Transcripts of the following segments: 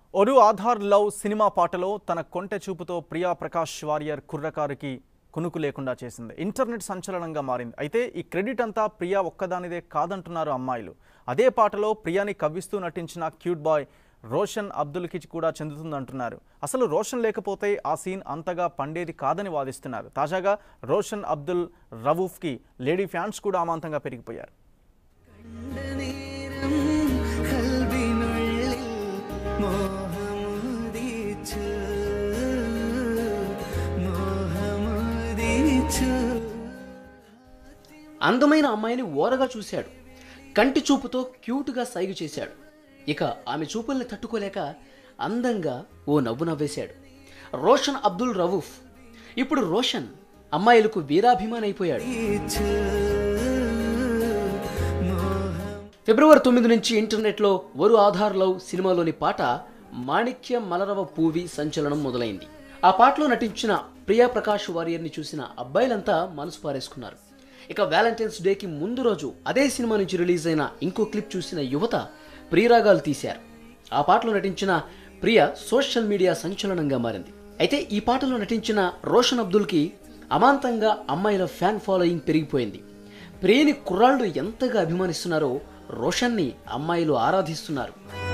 ఒరు Aadhaar love cinema పాటలో తన కొంటె చూపుతో ప్రియా ప్రకాష్ వారియర్ కుర్రకారుకి కునుకు లేకుండా చేసింది ఇంటర్నెట్ సంచలనంగా మారింది అయితే ఈ క్రెడిట్ అంతా ప్రియా ఒక్కదానిదే కాదంటున్నారు అమ్మాయిలు అదే పాటలో ప్రియాని కవ్విస్తూ నటించిన క్యూట్ బాయ్ రోషన్ అబ్దుల్కి కూడా చెందుతుందంటున్నారు అసలు రోషన్ లేకపోతే ఆ సీన్ అంతగా పండేది కాదని వాదిస్తున్నారు తాజాగా రోషన్ అబ్దుల్ రవూఫ్కి లేడీ ఫ్యాన్స్ కూడా అమాంతంగా పెరిగిపోయారు നേരം കൽവിനുള്ളിൽ മോഹമുദിച്ചു മോഹമുദിച്ചു అందమైన అమ్మాయిని ఓరగా చూశాడు కంటి చూపుతో క్యూట్గా సైగు చేశాడు ఇక ఆమె చూపుల్ని తట్టుకోలేక అందంగా ఓ నవ్వు నవ్వేశాడు రోషన్ అబ్దుల్ రవూఫ్ ఇప్పుడు రోషన్ అమ్మాయిలకు వీరాభిమాని అయిపోయాడు ఫిబ్రవరి తొమ్మిది నుంచి ఇంటర్నెట్లో వరు ఆధార్ లవ్ సినిమాలోని పాట మాణిక్య మలరవ పూవి సంచలనం మొదలైంది ఆ పాటలో నటించిన ప్రియా ప్రకాష్ వారియర్ని చూసిన అబ్బాయిలంతా మనసు పారేసుకున్నారు ఇక వ్యాలంటైన్స్ డేకి ముందు రోజు అదే సినిమా నుంచి రిలీజ్ అయిన ఇంకో క్లిప్ చూసిన యువత ప్రియరాగాలు తీశారు ఆ పాటలో నటించిన ప్రియ సోషల్ మీడియా సంచలనంగా మారింది అయితే ఈ పాటలో నటించిన రోషన్ అబ్దుల్కి అమాంతంగా అమ్మాయిల ఫ్యాన్ ఫాలోయింగ్ పెరిగిపోయింది ప్రియని కుర్రాళ్ళు ఎంతగా అభిమానిస్తున్నారో రోషన్ని అమ్మాయిలు ఆరాధిస్తున్నారు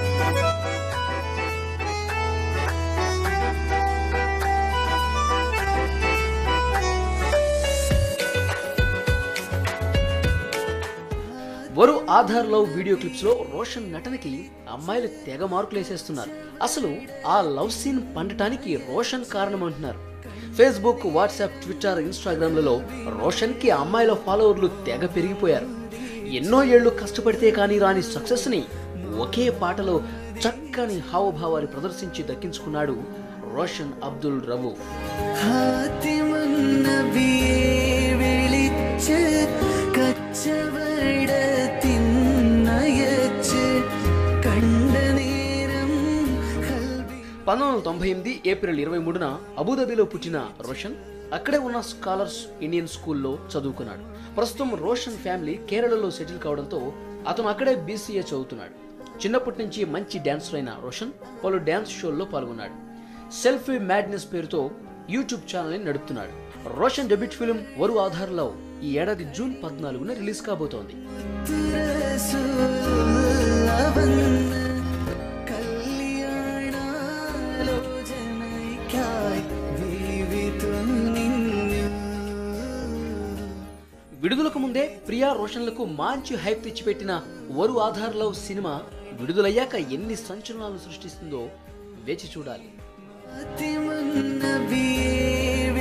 వరు ఆధార్ లవ్ వీడియో క్లిప్స్ లో రోషన్ నటనకి అమ్మాయిలు తెగ మార్కులు వేసేస్తున్నారు అసలు ఆ లవ్ సీన్ పండటానికి రోషన్ కారణం అంటున్నారు ఫేస్బుక్ వాట్సాప్ ట్విట్టర్ ఇన్స్టాగ్రామ్లలో రోషన్ కి అమ్మాయిల ఫాలోవర్లు తెగ పెరిగిపోయారు ఎన్నో ఏళ్లు కష్టపడితే కానీ రాని సక్సెస్ ని ఒకే పాటలో చక్కని హావభావాలు ప్రదర్శించి దక్కించుకున్నాడు రోషన్ అబ్దుల్ రవూ ഹാത്തിമന്നബിയെ വിളിച്ച് കച്ചവടത്തിന്നയച്ച് കണ്ട നേരം കൽവി పంతొమ్మిది వందల తొంభై ఎనిమిది ఏప్రిల్ ఇరవై మూడున అబుదాబిలో పుట్టిన రోషన్ అక్కడే ఉన్న స్కాలర్స్ ఇండియన్ స్కూల్లో చదువుకున్నాడు ప్రస్తుతం రోషన్ ఫ్యామిలీ కేరళలో సెటిల్ కావడంతో అతను అక్కడే బీసీఏ చదువుతున్నాడు చిన్నప్పటి నుంచి మంచి డాన్సర్ అయిన రోషన్ పలు డ్యాన్స్ షోల్లో పాల్గొన్నాడు సెల్ఫీ మ్యాడ్నెస్ పేరుతో యూట్యూబ్ ఛానల్ని నడుపుతున్నాడు రోషన్ డెబ్యూట్ ఫిల్మ్ వరు ఆధార్లో ఈ ఏడాది జూన్ పద్నాలుగున రిలీజ్ కాబోతోంది റസൂലുള്ളവന്ന് കല്യാണാലോചനയ്ക്കായി ജീവിതം നിന്നു విడుదలకు ముందే ప్రియా రోషన్లకు మంచి హైప్ తెచ్చిపెట్టిన వరు ఆధార్ లవ్ సినిమా విడుదలయ్యాక ఎన్ని సంచలనాలు సృష్టిస్తుందో వేచి చూడాలి ഹാത്തിമന്നബിയെ